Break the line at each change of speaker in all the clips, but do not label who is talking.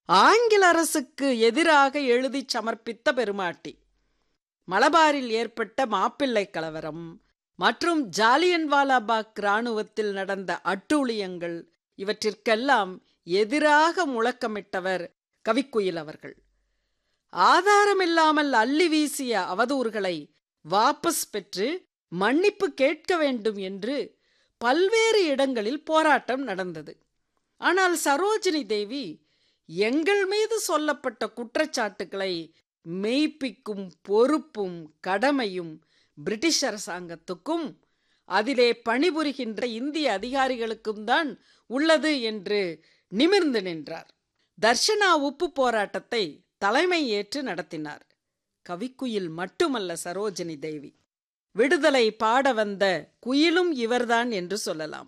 ஆங்கில அரசுக்கு எதிராக எழுதிச் சமர்ப்பித்த பெருமாட்டி மலபாரில் ஏற்பட்ட மாப்பிள்ளை கலவரம் மற்றும் ஜாலியன்வாலாபாக் இராணுவத்தில் நடந்த அட்டூழியங்கள் இவற்றிற்கெல்லாம் எதிராக முழக்கமிட்டவர் கவிக்குயில் அவர்கள் ஆதாரமில்லாமல் அள்ளி வீசிய அவதூறுகளை வாபஸ் பெற்று மன்னிப்பு கேட்க வேண்டும் என்று பல்வேறு இடங்களில் போராட்டம் நடந்தது ஆனால் சரோஜினி தேவி எங்கள் மீது சொல்லப்பட்ட குற்றச்சாட்டுகளை மெய்ப்பிக்கும் பொறுப்பும் கடமையும் பிரிட்டிஷ் அரசாங்கத்துக்கும் அதிலே பணிபுரிகின்ற இந்திய அதிகாரிகளுக்கும் தான் உள்ளது என்று நிமிர்ந்து நின்றார் தர்ஷனா உப்பு போராட்டத்தை தலைமை ஏற்று நடத்தினார் கவிக்குயில் மட்டுமல்ல சரோஜினி தேவி விடுதலை பாட வந்த குயிலும் இவர்தான் என்று சொல்லலாம்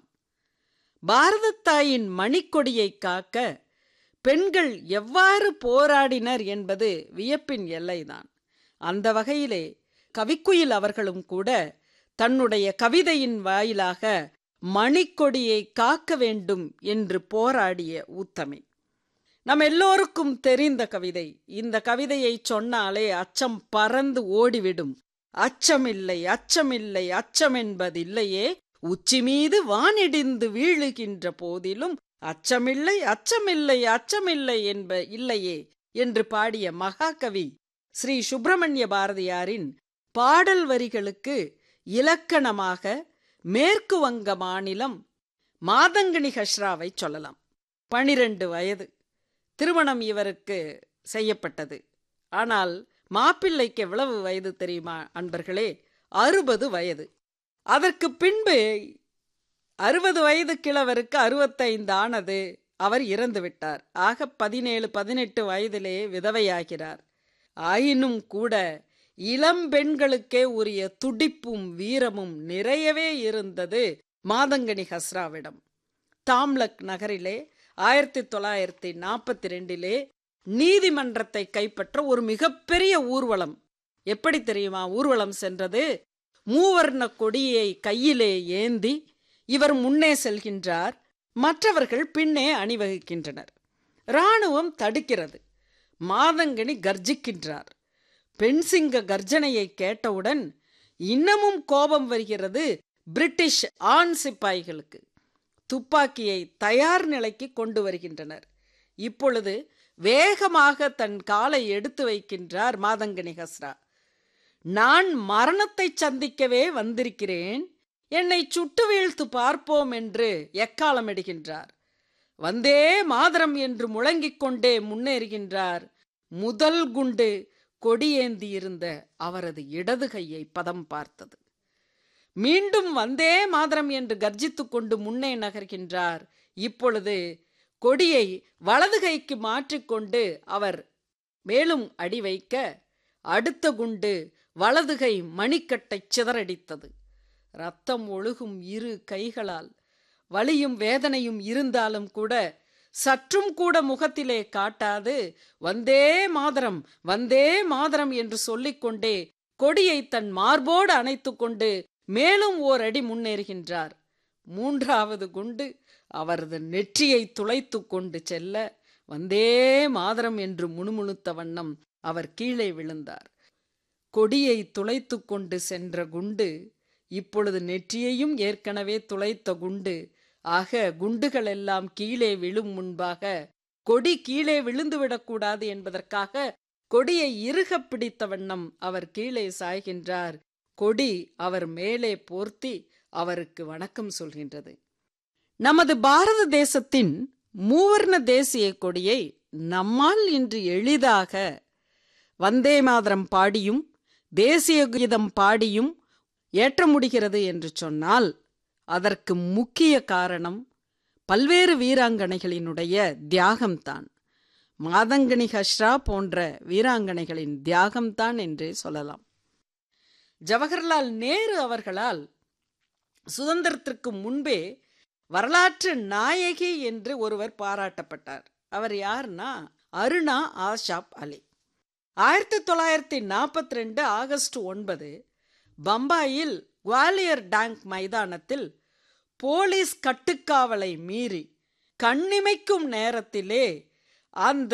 பாரதத்தாயின் மணிக்கொடியை காக்க பெண்கள் எவ்வாறு போராடினர் என்பது வியப்பின் எல்லைதான் அந்த வகையிலே கவிக்குயில் அவர்களும் கூட தன்னுடைய கவிதையின் வாயிலாக மணிக்கொடியை காக்க வேண்டும் என்று போராடிய உத்தமை நம் எல்லோருக்கும் தெரிந்த கவிதை இந்த கவிதையை சொன்னாலே அச்சம் பறந்து ஓடிவிடும் அச்சமில்லை அச்சமில்லை அச்சம் என்பதில்லையே உச்சி மீது வானிடிந்து வீழுகின்ற போதிலும் அச்சமில்லை அச்சமில்லை அச்சமில்லை என்ப இல்லையே என்று பாடிய மகாகவி ஸ்ரீ சுப்பிரமணிய பாரதியாரின் பாடல் வரிகளுக்கு இலக்கணமாக மேற்கு வங்க மாநிலம் மாதங்கனி ஹஷ்ராவை சொல்லலாம் பனிரெண்டு வயது திருமணம் இவருக்கு செய்யப்பட்டது ஆனால் மாப்பிள்ளைக்கு எவ்வளவு வயது தெரியுமா அன்பர்களே அறுபது வயது அதற்கு பின்பு அறுபது வயது கிழவருக்கு அறுபத்தைந்து ஆனது அவர் இறந்து விட்டார் ஆக பதினேழு பதினெட்டு வயதிலே விதவையாகிறார் ஆயினும் கூட இளம் பெண்களுக்கே உரிய துடிப்பும் வீரமும் நிறையவே இருந்தது மாதங்கனி ஹஸ்ராவிடம் தாம்லக் நகரிலே ஆயிரத்தி தொள்ளாயிரத்தி நாற்பத்தி ரெண்டிலே நீதிமன்றத்தை கைப்பற்ற ஒரு மிகப்பெரிய ஊர்வலம் எப்படி தெரியுமா ஊர்வலம் சென்றது மூவர்ண கொடியை கையிலே ஏந்தி இவர் முன்னே செல்கின்றார் மற்றவர்கள் பின்னே அணிவகுக்கின்றனர் இராணுவம் தடுக்கிறது மாதங்கனி கர்ஜிக்கின்றார் பெண் சிங்க கர்ஜனையை கேட்டவுடன் இன்னமும் கோபம் வருகிறது பிரிட்டிஷ் ஆண் சிப்பாய்களுக்கு துப்பாக்கியை தயார் நிலைக்கு கொண்டு வருகின்றனர் இப்பொழுது வேகமாக தன் காலை எடுத்து வைக்கின்றார் மாதங்கனி ஹஸ்ரா நான் மரணத்தை சந்திக்கவே வந்திருக்கிறேன் என்னை சுட்டு வீழ்த்து பார்ப்போம் என்று எக்காலமிடுகின்றார் வந்தே மாதரம் என்று முழங்கிக் கொண்டே முன்னேறுகின்றார் முதல் குண்டு கொடியேந்தி இருந்த அவரது இடது கையை பதம் பார்த்தது மீண்டும் வந்தே மாதரம் என்று கர்ஜித்துக் கொண்டு முன்னே நகர்கின்றார் இப்பொழுது கொடியை வலது கைக்கு மாற்றிக்கொண்டு அவர் மேலும் அடி வைக்க அடுத்த குண்டு வலதுகை மணிக்கட்டை சிதறடித்தது ரத்தம் ஒழுகும் இரு கைகளால் வலியும் வேதனையும் இருந்தாலும் கூட சற்றும் கூட முகத்திலே காட்டாது வந்தே மாதரம் வந்தே மாதரம் என்று சொல்லிக்கொண்டே கொடியை தன் மார்போடு அணைத்து கொண்டு மேலும் ஓர் அடி முன்னேறுகின்றார் மூன்றாவது குண்டு அவரது நெற்றியை துளைத்து கொண்டு செல்ல வந்தே மாதரம் என்று முணுமுணுத்த வண்ணம் அவர் கீழே விழுந்தார் கொடியை துளைத்து கொண்டு சென்ற குண்டு இப்பொழுது நெற்றியையும் ஏற்கனவே துளைத்த குண்டு ஆக குண்டுகள் எல்லாம் கீழே விழும் முன்பாக கொடி கீழே விழுந்துவிடக்கூடாது என்பதற்காக கொடியை இறுக பிடித்த வண்ணம் அவர் கீழே சாய்கின்றார் கொடி அவர் மேலே போர்த்தி அவருக்கு வணக்கம் சொல்கின்றது நமது பாரத தேசத்தின் மூவர்ண தேசிய கொடியை நம்மால் இன்று எளிதாக வந்தே மாதரம் பாடியும் தேசிய கீதம் பாடியும் ஏற்ற முடிகிறது என்று சொன்னால் அதற்கு முக்கிய காரணம் பல்வேறு வீராங்கனைகளினுடைய தியாகம்தான் மாதங்கனி ஹஷ்ரா போன்ற வீராங்கனைகளின் தியாகம்தான் என்றே சொல்லலாம் ஜவஹர்லால் நேரு அவர்களால் சுதந்திரத்திற்கு முன்பே வரலாற்று நாயகி என்று ஒருவர் பாராட்டப்பட்டார் அவர் யாருன்னா அருணா ஆஷாப் அலி ஆயிரத்தி தொள்ளாயிரத்தி நாற்பத்தி ரெண்டு ஆகஸ்ட் ஒன்பது பம்பாயில் குவாலியர் டேங்க் மைதானத்தில் போலீஸ் கட்டுக்காவலை மீறி கண்ணிமைக்கும் நேரத்திலே அந்த